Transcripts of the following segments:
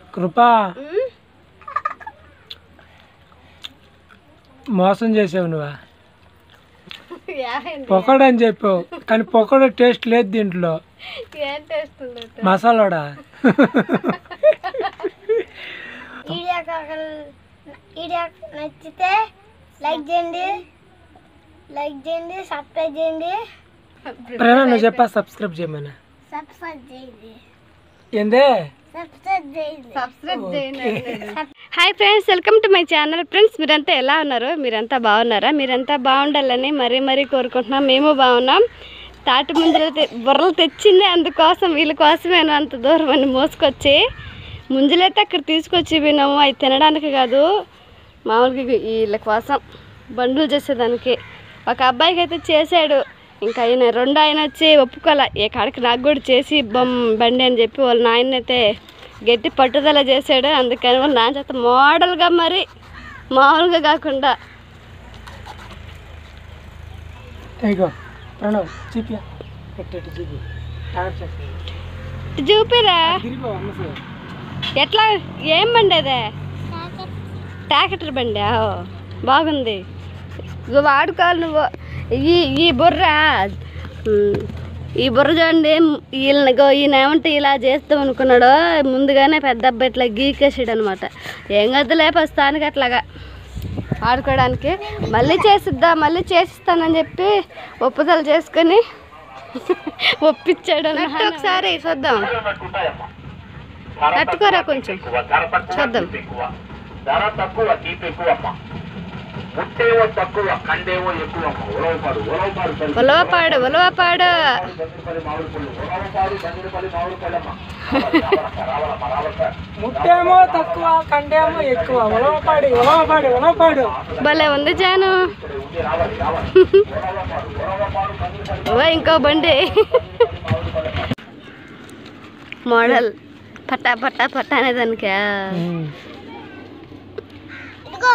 కృపా ఉమ్? మోసం చేసావు నువ్వా ఏంటి? పొకడ అని చెప్పావు కానీ పొకడ టేస్ట్ లేదు దీంట్లో ఏం టేస్ట్ ఉండదు మసాలాడా వీడియో వీడియో నచ్చితే లైక్ చేయండి లైక్ చేయండి సబ్స్క్రైబ్ చేయండి ప్రేరణ నువ్వు చెప్పా సబ్స్క్రైబ్ చేయమని సబ్స్క్రైబ్ చేయండి ఏందే సబ్స్క్రైబ్ చేయండి సబ్స్క్రైబ్ చేయండి hi friends welcome to my channel friends మీరంతా ఎలా ఉన్నారు మీరంతా బాగున్నారా మీరంతా బాగుండాలని మరీ మరీ కోరుకుంటున్నాం మేము బాగున్నాం తాటి ముంజలు తె- బుర్రలు తెచ్చింది అందుకోసం వీళ్ళ కోసమే అంత దూరం అని మోసుకొచ్చి ముంజలైతే అక్కడ తీసుకొచ్చి విన్నాము అవి తినడానికి కాదు మామూలుగా ఇవి వీళ్ళ కోసం బండ్లు చేసేదానికి ఒక అబ్బాయికి అయితే చేశాడు ఇంకా ఆయన రెండు ఆయన వచ్చి ఒప్పుకోలే ఏ కాడికి నాకు కూడా చేసి బొమ్ బండి అని చెప్పి వాళ్ళ నాయన అయితే గట్టి పట్టుదల చేశాడు అందుకని వాళ్ళ నాన్న చేత మోడల్గా మరి మామూలుగా కాకుండా ఇగో ప్రణవ్ చూపియా ఎట్టెట్టు చూపి టార్చ్ చేస్తాను. చూపిరా తిరిగి అమ్మ సైడ్. ఎట్లా ఏం బండి అదే ట్రాక్టర్ బండి బాగుంది ఇగో వాడుకోవాలి నువ్వు ఈ ఈ బుర్ర ఉమ్, ఈ బుర్ర చూడండి వీళ్ళని గో ఈయన ఏమంటే ఇలా చేస్తాం అనుకున్నాడు ముందుగానే పెద్ద అబ్బాయి ఇట్లా గీకేసాడు అనమాట ఏం కద్దులే ప్రస్తుతానికి అట్లాగా ఆడుకోవడానికి మళ్ళీ చేసిద్దా మళ్ళీ చేసిస్తానని చెప్పి ఒప్పుదల చేసుకొని ఒప్పించాడు అన్నట్టు ఒకసారి చూద్దాం తట్టుకోరా కొంచెం చూద్దాం ధర తక్కువ తీపి ఎక్కువమ్మ ముట్టేవో తక్కువ కండేవో ఎక్కువమ్మ ఉలవపాడు ఉలవపాడు సరుకు. ఉలవపాడు ఉలవపాడు బంగినపల్లి మామిడి పళ్ళు ఉలవపాడు బంగినపల్లి మామిడి పళ్ళమ్మ రావాలమ్మ రావాలమ్మ రావాలమ్మ ముట్టేమో తక్కువ కండేమో ఎక్కువ ఉలవపాడి ఉలవపాడి ఉలవపాడు భలే ఉంది జాను ఓ ఇంకో బండి మోడల్ పట్టా పట్టా పట్టా అనే దానికా ఇదిగో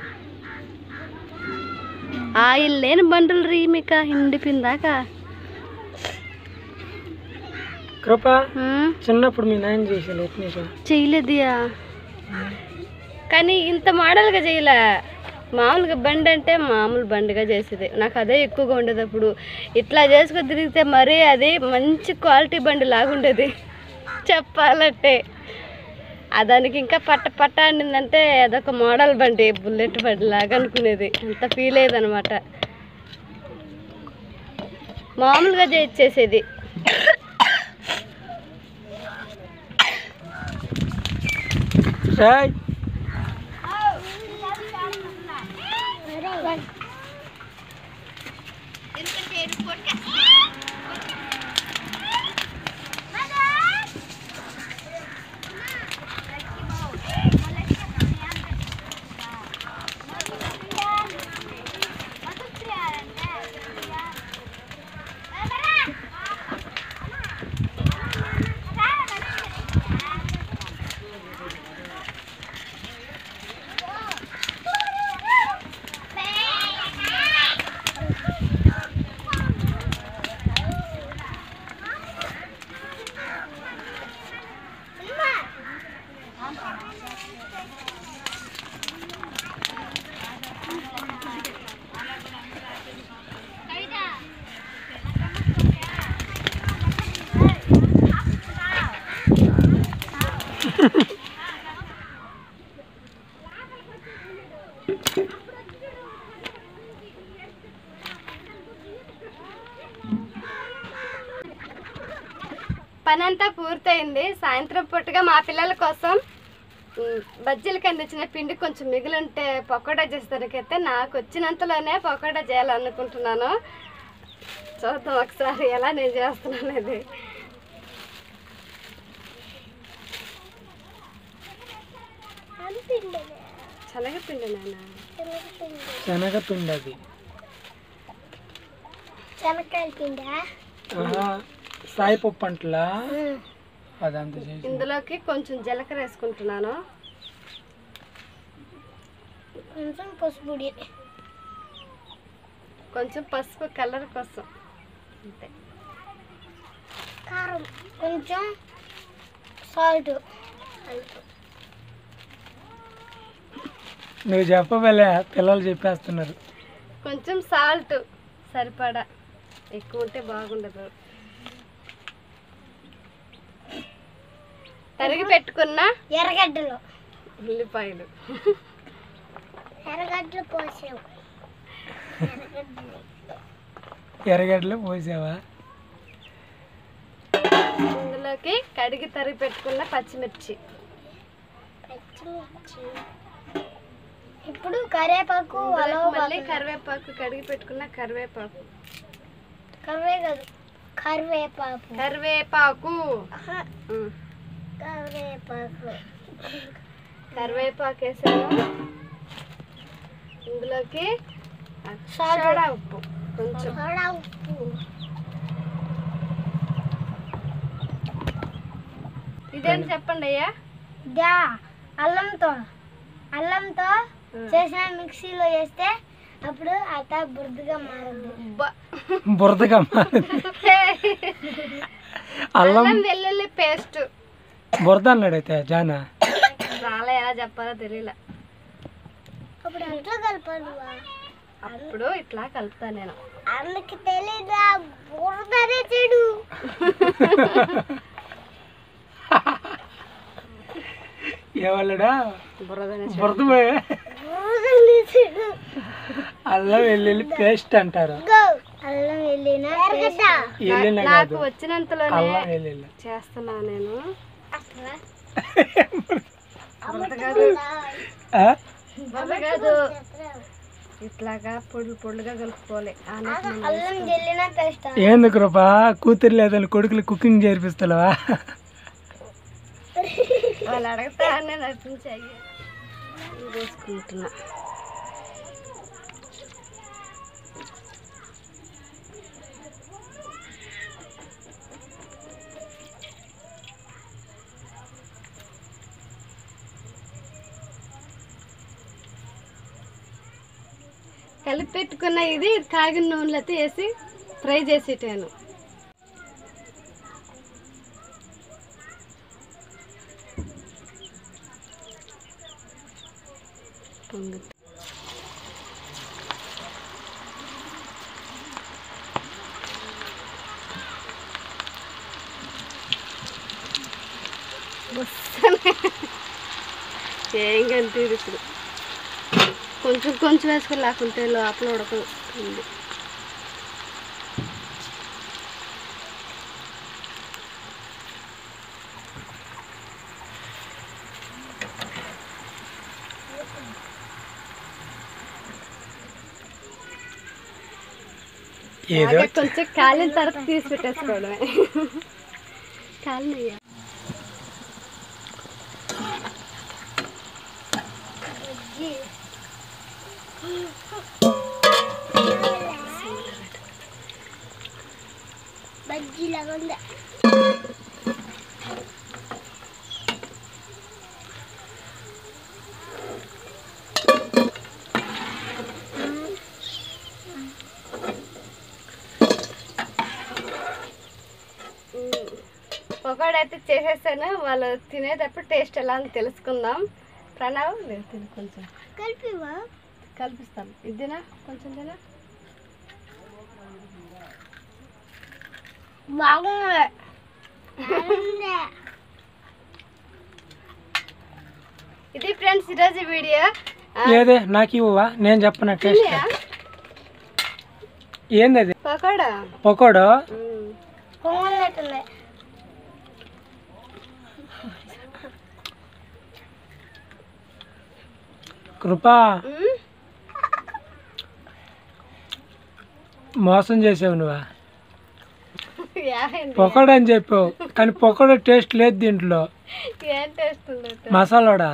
ఆయిల్ లేని బండులు రీ మీక హిండిపిందాక కృప చిన్నప్పుడు మీ నాయన చేసాడు ఎట్నేసాడు చేయలేదియా కానీ ఇంత మోడల్గా చేయలే మామూలుగా బండి అంటే మామూలు బండిగా చేసేది నాకు అదే ఎక్కువగా ఉండేది అప్పుడు ఇట్లా చేసుకొని తిరిగితే మరీ అది మంచి క్వాలిటీ బండి లాగుండేది చెప్పాలంటే ఆ దానికి ఇంకా పట్ట పట్ట అండిందంటే అదొక మోడల్ బండి బుల్లెట్ బండి లాగా అనుకునేది అంత ఫీల్ అయ్యేది అనమాట మామూలుగా చేసేది ఏయ్, పని అంతా పూర్తయింది సాయంత్రం పూటగా మా పిల్లల కోసం ఉమ్, బజ్జీలకి అందించిన పిండి కొంచెం మిగిలి ఉంటే పకోడా చేసేదానికైతే నాకు వచ్చినంతలోనే పకోడా చేయాలనుకుంటున్నాను చూద్దాం ఒకసారి ఎలా నేను చేస్తున్నాను అనేది శనగపిండి నాన్న శనగపిండి అది శనక్కాయల పిండా ఆహా, సాయి పప్పు అంటలా అదంతా చేసి ఇందులోకి కొంచెం జీలకర్ర వేసుకుంటున్నాను కొంచెం పసుపుడి కొంచెం పసుపు కలర్ కోసం అంతే కారం కొంచెం సాల్ట్ నువ్వు చెప్పబలే పిల్లలు చెప్పేస్తున్నారు కొంచెం సాల్ట్ సరిపడా ఎక్కువ ఉంటే బాగుండదు తరిగి పెట్టుకున్న ఎర్రగడ్డలు ఉల్లిపాయలు ఎర్రగడ్డలు పోసావు ఎర్రగడ్డలు ఎర్రగడ్డలు పోసావా ఇందులోకి కడిగి తరిగి పెట్టుకున్న పచ్చిమిర్చి పచ్చిమిర్చి ఇప్పుడు కరివేపాకు ఇందులోకి మళ్ళీ అలవ కరివేపాకు కడిగి పెట్టుకున్న కరివేపాకు కరివే కాదు కరివేపాకు కరివేపాకు ఆహా, ఉమ్. కరివేపాకు కరివేపాకు వేసాను ఇందులోకి సోడా ఉప్పు కొంచెం సోడా ఉప్పు ఇదేంటి చెప్పండి అయ్యా దా అల్లంతో అల్లంతో చేసిన మిక్సీలో వేస్తే అప్పుడు అత బురదగా మారదు బ- బురదగా మారింది. అల్లం అల్లం వెల్లుల్లి పేస్ట్ బురద అన్నాడు అయితే జానా రాలే ఎలా చెప్పాలో తెలియలే అప్పుడు ఎట్లా కలపాలి అప్పుడు ఇట్లా కలుపుతాను నేను అందుకు తెలీదా బురదనే చెడు ఏమన్నాడా బురదనే బురద పోయే బురదనే చెడు అల్లం వెల్లుల్లి పేస్ట్ అంటారు గో అల్లం వెళ్ళిన వెళ్ళిన నాకు కాదు వచ్చినంతలోనే అల్లం వెల్లుల్లి చేస్తున్నా నేను అట్లా బురద కాదు ఆ? బురద కాదు ఇట్లాగా పొడులు పొడులుగా కలుపుకోవాలి ఆ నూనె మనం అల్లం జల్లిన పేస్ట్ ఏంది కృపా కూతురు లేదని కొడుకులు కుకింగ్ చేర్పిస్తావా వాళ్ళు అడగతా నేను నడిపించాయి వేసుకుంటున్నా కలిపి పెట్టుకున్న ఇది కాగిన నూనెలో అయితే వేసి ఫ్రై చేసేటాను పొంగుతుంది ఏం కనిపించదు ఇప్పుడు కొంచెం కొంచెం వేసుకొని లేకుంటే లోపల ఉడకదు ఉంది ఏదో బాగా కొంచెం కాలిన తర్వాత తీసి పెట్టేసుకోవడమే కాలినయ్యా బజ్జీ లాగా ఉంది పకోడా అయితే చేసేసాను వాళ్ళు తినేటప్పుడు టేస్ట్ ఎలా అని తెలుసుకుందాం ప్రణవ్ లేదు తిను కొంచెం కలిపివా కల్పిస్తాం ఇదినా కొంచెం తినా బాగుంది బాగుంది. ఇది ఫ్రెండ్స్ ఈరోజు వీడియో ఏదే నాకు ఇవ్వవా నేను చెప్పన టేస్ట్ ఏంది అది పకోడా పకోడో మ్మ్. పొంగున్నట్టుంది కృపా మ్మ్. మోసం చేసావు నువ్వా ఏంటి? పకోడా అని చెప్పావు కానీ పకోడా టేస్ట్ లేదు దీంట్లో ఏం టేస్ట్ ఉంది మసాలాడా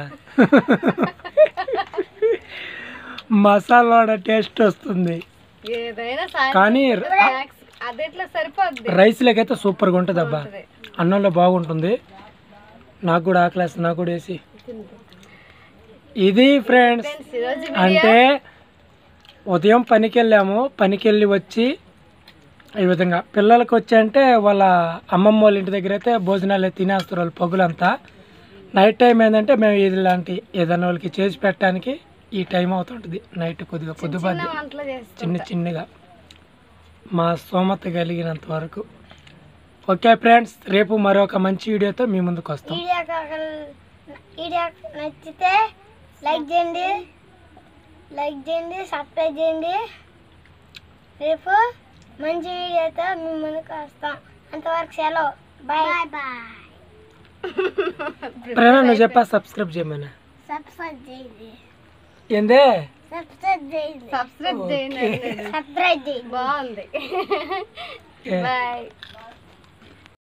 మసాలాడా టేస్ట్ వస్తుంది ఏదైనా కానీ సాయంత్రం అదిట్లో సరిపోద్ది రైస్లోకి అయితే సూపర్గా ఉంటుంది అబ్బా ఉంటది. అన్నంలో బాగుంటుంది నాకు కూడా ఆకలేసి నాకు కూడా వేసి తిను. ఇది ఫ్రెండ్స్ ఫ్రెండ్స్ ఈరోజు అంటే ఉదయం పనికి వెళ్ళాము పనికి వెళ్ళి వచ్చి ఈ విధంగా పిల్లలకి వచ్చి అంటే వాళ్ళ అమ్మమ్మ వాళ్ళ ఇంటి దగ్గర అయితే భోజనాలు అయితే తినేస్తారు వాళ్ళు పగులంతా నైట్ టైం ఏంటంటే మేము ఇలాంటి ఏదైనా వాళ్ళకి చేసి పెట్టడానికి ఈ టైం అవుతుంటుంది నైట్ కొద్దిగా పొద్దుబాద్ది చిన్న వంటలు చేస్తాం చిన్న చిన్నగా మా స్తోమత కలిగినంత వరకు ఓకే ఫ్రెండ్స్ రేపు మరొక మంచి వీడియోతో మీ ముందుకు వస్తాం వీడియో కాకల్- వీడియో నచ్చితే లైక్ చేయండి లైక్ చేయండి సబ్స్క్రైబ్ చేయండి రేపు మంచి వీడియోతో మీ ముందుకు వస్తాం అంతవరకు సెలవు బాయ్ బాయ్ ప్రేమ నువ్వు చెప్పా సబ్స్క్రైబ్ చేయమని సబ్స్క్రైబ్ చేయండి ఏందే సబ్స్క్రైబ్ చేయండి సబ్స్క్రైబ్ చేయండి సబ్స్క్రైబ్ చేయండి బాగుంది ఏ, బాయ్